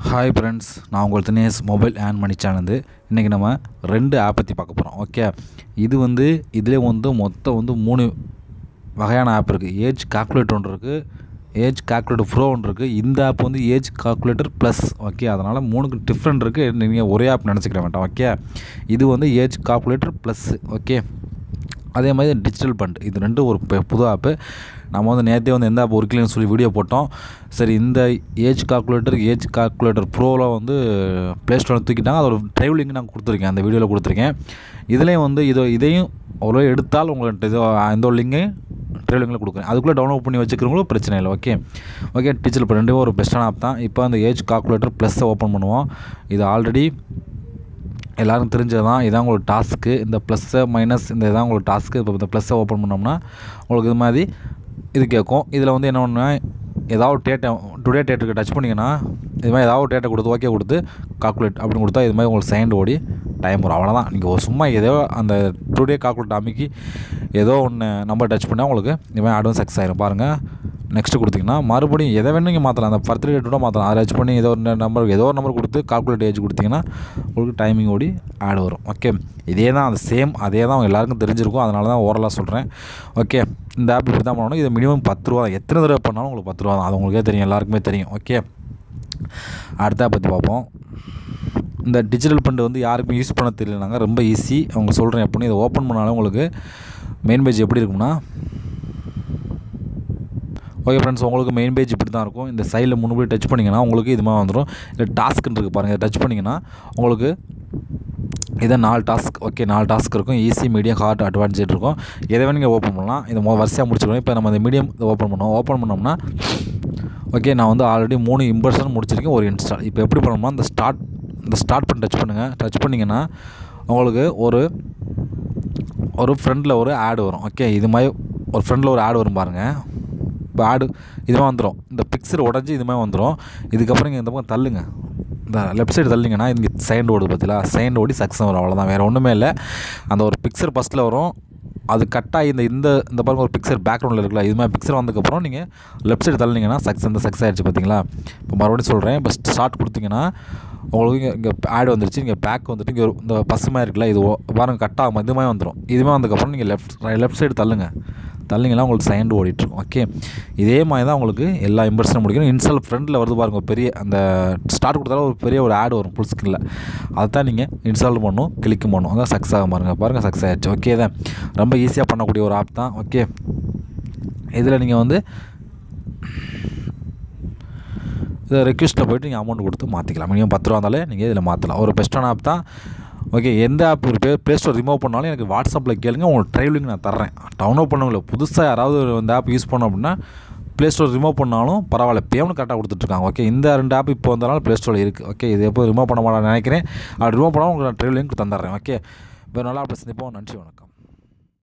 hi friends நான் உங்கள் Dinesh mobile and money channel இன்றைக்கி நம்ம ரெண்டு ஆப் பற்றி பார்க்க போகிறோம் ஓகே இது வந்து இதிலே வந்து மொத்தம் வந்து மூணு வகையான ஆப் இருக்குது ஏஜ் கால்குலேட்டர் ஒன்று இருக்குது ஏஜ் கால்குலேட்டர் ப்ரோ ஒன்று இருக்குது இந்த ஆப் வந்து ஏஜ் கால்குலேட்டர் ப்ளஸ் ஓகே அதனால் மூணுக்கு டிஃப்ரெண்ட் இருக்குது நீங்கள் ஒரே ஆப் நினச்சிக்கிற வேண்டாம் ஓகே இது வந்து ஏஜ் கால்குலேட்டர் ப்ளஸ் ஓகே அதே மாதிரி டிஜிட்டல் பண்ட் இது ரெண்டும் ஒரு பெ- புது ஆப்பு நம்ம வந்து நேற்றே வந்து எந்த ஆப் ஒர்க்கில்னு சொல்லி வீடியோ போட்டோம் சரி இந்த ஏஜ் கால்குலேட்டர் ஏஜ் கால்குலேட்டர் ப்ரோவில் வந்து ப்ளே ஸ்டோரில் தூக்கிட்டாங்க அதோட ட்ரைவ் லிங்க் நான் கொடுத்துருக்கேன் அந்த வீடியோவில் கொடுத்துருக்கேன் இதுலேயும் வந்து இதோ இதையும் அவ்வளோ எடுத்தால் உங்களுக்கு இதோ இந்த லிங்கையும் ட்ரைவ் லிங்கில் கொடுக்குறேன் அதுக்குள்ளே டவுன்லோட் பண்ணி வச்சுக்கிறவங்களும் பிரச்சனை இல்லை ஓகே ஓகே டிஜிட்டல் பண்ட் ரெண்டும் ஒரு பெஸ்ட்டான ஆப் தான் இப்போ அந்த ஏஜ் கால்குலேட்டர் ப்ளஸ்ஸை ஓப்பன் பண்ணுவோம் இது ஆல்ரெடி எல்லாரும் தெரிஞ்சது தான் இதான் உங்களுக்கு டாஸ்க்கு இந்த ப்ளஸ்ஸை மைனஸ் இந்த இதான் உங்களுக்கு டாஸ்க்கு இப்போ இந்த ப்ளஸ்ஸை ஓப்பன் பண்ணோம்னா உங்களுக்கு இது மாதிரி இது கேட்கும் இதில் வந்து என்ன ஒன்று ஏதாவது டேட்டா டுடே டேட்டுக்கு டச் பண்ணிங்கன்னா இது மாதிரி ஏதாவது டேட்டா கொடுத்து ஓகே கொடுத்து கால்குலேட் அப்படின்னு கொடுத்தா இது மாதிரி உங்களுக்கு செகண்ட் ஓடி டைம் வரும் அவ்வளோதான் நீங்கள் சும்மா ஏதோ அந்த டுடே கால்குலேட் அமைக்கி ஏதோ ஒன்று நம்பர் டச் பண்ணால் உங்களுக்கு இது மாதிரி ஆடும் சக்ஸஸ் ஆயிரும் பாருங்கள் நெக்ஸ்ட்டு கொடுத்தீங்கன்னா மறுபடியும் எதை வேணும் நீங்கள் மாற்றலாம் அந்த பர்த்டே டேட் கூட மாற்றலாம் அதை டச் பண்ணி ஏதோ ஒரு நம்பர் ஏதோ ஒரு நம்பர் கொடுத்து கால்குலேட் ஏஜ் கொடுத்தீங்கன்னா உங்களுக்கு டைமிங் ஓடி ஆட் வரும் ஓகே இதே தான் அது சேம் அதே தான் அவங்க எல்லாருக்கும் தெரிஞ்சிருக்கும் அதனால தான் ஓரலாக சொல்கிறேன் ஓகே இந்த ஆப் இப்படி தான் பண்ணணும் இது மினிமம் பத்து ரூபா தான் எத்தனை தடவை பண்ணாலும் உங்களுக்கு பத்து ரூபா தான் அது உங்களுக்கே தெரியும் எல்லாருக்குமே தெரியும் ஓகே அடுத்த app பற்றி பார்ப்போம் இந்த டிஜிட்டல் ஃபண்டு வந்து யாருக்கும் யூஸ் பண்ண தெரியலனாங்க ரொம்ப ஈஸி அவங்க சொல்கிறேன் எப்படின்னு இதை ஓப்பன் பண்ணாலும் உங்களுக்கு மெயின் பேஜ் எப்படி இருக்கும்னா ஓகே ஃப்ரெண்ட்ஸ் உங்களுக்கு மெயின் பேஜ் இப்படி தான் இருக்கும் இந்த சைடில் முன்னாடி டச் பண்ணிங்கன்னா உங்களுக்கு இது மாதிரி வந்துடும் இல்லை டாஸ்க்குன்னு இருக்குது பாருங்கள் டச் பண்ணிங்கன்னா உங்களுக்கு இதை நாலு டாஸ்க் ஓகே நாலு டாஸ்க் இருக்கும் ஈஸி மீடியம் ஹார்ட் அட்வான்ஸ்ட் இருக்கும் எதை வேணும் நீங்கள் ஓப்பன் பண்ணலாம் இதை மொ வரிசையாக முடிச்சிருக்கோம் இப்போ நம்ம இந்த மீடியம் இதை ஓப்பன் பண்ணோம் ஓப்பன் பண்ணோம்னா ஓகே நான் வந்து ஆல்ரெடி மூணு இம்பர்ஷன் முடிச்சிருக்கேன் ஒரு இன்ஸ்டால் இப்போ எப்படி பண்ணோம்னா இந்த ஸ்டார்ட் இந்த ஸ்டார்ட் பண்ணி டச் பண்ணுங்கள் டச் பண்ணிங்கன்னா உங்களுக்கு ஒரு ஒரு ஃப்ரண்டில் ஒரு ஆடு வரும் ஓகே இது மாதிரி ஒரு ஃப்ரண்டில் ஒரு ஆடு வரும் பாருங்கள் இப்போ ஆடு இது மாதிரி வந்துடும் இந்த பிக்சர் உடஞ்சி இது மாதிரி வந்துடும் இதுக்கப்புறம் இங்கே இந்த பக்கம் தள்ளுங்க இந்த லெஃப்ட் சைடு தள்ளிங்கன்னா இங்கே சைண்ட் ஓடுது பார்த்தீங்களா சைண்ட் ஓடி சக்ஸஸ் வரும் அவ்வளோதான் வேறு ஒன்றுமே இல்லை அந்த ஒரு பிக்சர் ஃபஸ்ட்டில் வரும் அது கட்டாக இந்த இந்த இந்த பாருங்க ஒரு பிக்சர் பேக்ரவுண்டில் இருக்குல்ல இது மாதிரி பிக்சர் வந்ததுக்கப்புறம் நீங்கள் லெஃப்ட் சைடு தள்ளினீங்கன்னா சக்ஸஸ் இந்த சக்ஸஸ் ஆயிடுச்சு பார்த்தீங்களா இப்போ மறுபடியும் சொல்கிறேன் இப்போ ஸ்டார்ட் கொடுத்தீங்கன்னா உங்களுக்கு இங்கே இங்கே ஆட் வந்துருச்சு இங்கே பேக் வந்துட்டு இங்கே ஒரு- இந்த பசுமையாக இருக்குல்ல இது ஓ- பாருங்க கட் ஆகும் இது மாதிரி வந்துடும் இது மாதிரி வந்ததுக்கப்புறம் நீங்கள் லெஃப்ட் லெஃப்ட் சைடு தள்ளுங்க தள்ளிங்கன்னா உங்களுக்கு சைண்ட் ஓடிட்டுருக்கும் ஓகே இதே மாதிரி தான் உங்களுக்கு எல்லா இம்பர்ஷனும் முடிக்கணும் இன்ஸ்டால் ஃப்ரண்டில் வருது பாருங்க ஒரு பெரிய அந்த ஸ்டார்ட் கொடுத்தாலும் ஒரு பெரிய ஒரு ஆட் வரும் ஃபுல் ஸ்க்ரீனில் அதை தான் நீங்கள் இன்ஸ்டால் பண்ணணும் கிளிக் பண்ணணும் அதான் சக்ஸஸ் ஆகும் பாருங்க பாருங்கள் சக்ஸஸ் ஆயிடுச்சு ஓகே தான் ரொம்ப ஈஸியாக பண்ணக்கூடிய ஒரு ஆப் தான் ஓகே இதில் நீங்கள் வந்து இதை ரெக்வஸ்ட்டில் போய்ட்டு நீங்கள் அமௌண்ட் கொடுத்து மாற்றிக்கலாம் மினிமம் பத்து ரூபா இருந்தாலே நீங்கள் இதில் மாற்றலாம் ஒரு பெஸ்ட்டான ஆப் தான் ஓகே எந்த app play play store remove பண்ணாலும் எனக்கு வாட்ஸ்அப்பில் கேளுங்க உங்களுக்கு ட்ரைவ் நான் தர்றேன் டவுன்லோட் பண்ணவங்கள புதுசாக யாராவது ஒரு இந்த ஆப் யூஸ் பண்ணோம் அப்படின்னா ப்ளே ஸ்டோர் ரிமூவ் பண்ணாலும் பரவாயில்ல பேமெண்ட் கரெக்டாக கொடுத்துட்ருக்காங்க ஓகே இந்த ரெண்டு ஆப் இப்போ வந்தனால ப்ளே ஸ்டோரில் இருக்குது ஓகே இது எப்போ ரிமூவ் பண்ண மாட்டேன் நினைக்கிறேன் அப்படி ரிமூவ் பண்ணாலும் உங்களுக்கு நான் ட்ரைவ் லிங்க் தந்துடுறேன் ஓகே வேறு நல்லா அப்படி சந்திப்போம் நன்றி வணக்கம்